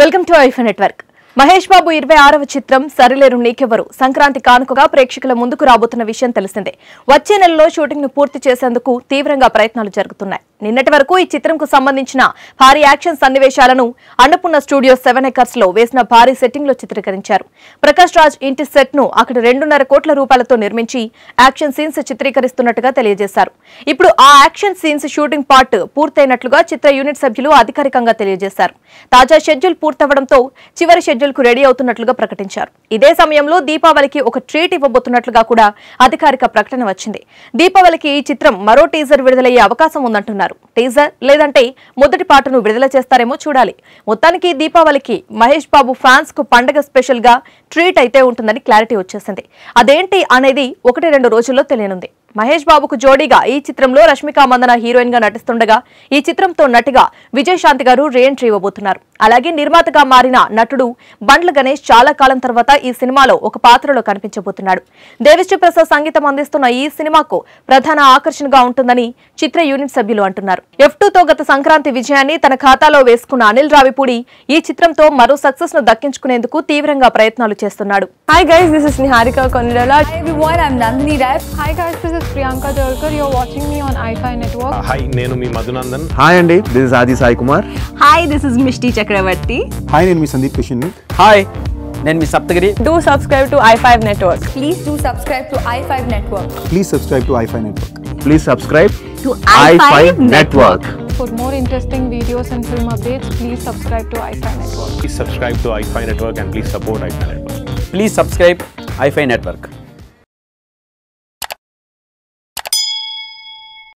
Welcome to iFi network Mahesh Babu ఇరవై ఆరవ చిత్రం సరిలేరు నీకెవరు సంక్రాంతి కానుకగా ప్రేక్షకుల ముందుకు రాబోతున్న విషయం తెలిసిందే వచ్చే నెలలో షూటింగ్ ను పూర్తి చేసేందుకు తీవ్రంగా ప్రయత్నాలు జరుగుతున్నాయి నిన్నటి వరకు ఈ చిత్రంకు సంబంధించిన భారీ యాక్షన్ సన్నివేశాలను అన్నపూర్ణ స్టూడియో సెవెన్ ఎకర్స్ లో వేసిన భారీ సెట్టింగ్ లో చిత్రీకరించారు ప్రకాష్ రాజ్ ఇంటి సెట్ ను అక్కడ రెండున్నర కోట్ల రూపాయలతో నిర్మించి యాక్షన్ సీన్స్ చిత్రీకరిస్తున్నట్టుగా తెలియజేశారు ఇప్పుడు ఆ యాక్షన్ సీన్స్ షూటింగ్ పార్ట్ పూర్తయినట్లుగా చిత్ర యూనిట్ సభ్యులు అధికారికంగా తెలియజేశారు తాజా షెడ్యూల్ పూర్తవడంతో చివరి షెడ్యూల్ కు రెడీ అవుతున్నట్లుగా ప్రకటించారు ఇదే సమయంలో దీపావళికి ఒక ట్రీట్ ఇవ్వబోతున్నట్లుగా కూడా అధికారిక ప్రకటన వచ్చింది దీపావళికి ఈ చిత్రం మరో టీజర్ విడుదలయ్యే అవకాశం ఉందంటున్నారు టీజర్ లేదంటే మొదటి పాటను విడుదల చేస్తారేమో చూడాలి మొత్తానికి దీపావళికి మహేష్ బాబు ఫ్యాన్స్ కు పండగ స్పెషల్ గా ట్రీట్ అయితే ఉంటుందని క్లారిటీ వచ్చేసింది అదేంటి అనేది ఒకటి రెండు రోజుల్లో తెలియనుంది మహేష్ బాబుకు జోడీగా ఈ చిత్రంలో రష్మిక మందన హీరోయిన్ గా నటిస్తుండగా ఈ చిత్రంతో నటిగా విజయశాంతి గారు రీఎంట్రీ ఇవ్వబోతున్నారు అలాగే నిర్మాతగా మారిన నటుడు బండ్ల గణేష్ చాలా కాలం తర్వాత ఈ సినిమాలో ఒక పాత్రలో కనిపించబోతున్నాడు దేవిశ్రీ ప్రసాద్ సంగీతం అందిస్తున్న ఈ సినిమాకు ప్రధాన ఆకర్షణగా ఉంటుందని చిత్ర యూనిట్ సభ్యులు అంటున్నారు ఎఫ్ తో గత సంక్రాంతి విజయాన్ని తన ఖాతాలో వేసుకున్న అనిల్ రావిపూడి ఈ చిత్రంతో మరో సక్సెస్ ను దక్కించుకునేందుకు తీవ్రంగా ప్రయత్నాలు చేస్తున్నాడు Hi guys, this is Niharika Konirala. Hi everyone, I'm Nandini Rai. Hi guys, this is Priyanka Jalkar. You're watching me on iFi Network. Hi నేను మీ మధునందన్ హాయ్ అండి this is Aadi Sai Kumar Hi, this is Mishti Chakravarti. Hi నేను మీ Sundeep Kishan hi నేను మీ Saptagiri Do subscribe to i5 Network. Please do subscribe to i5 Network. Please subscribe to iFi network please subscribe To i5 i5 network For more interesting videos and film updates, please subscribe to iFi Network. Please subscribe to iFi network and please support iFi network please subscribe iFi network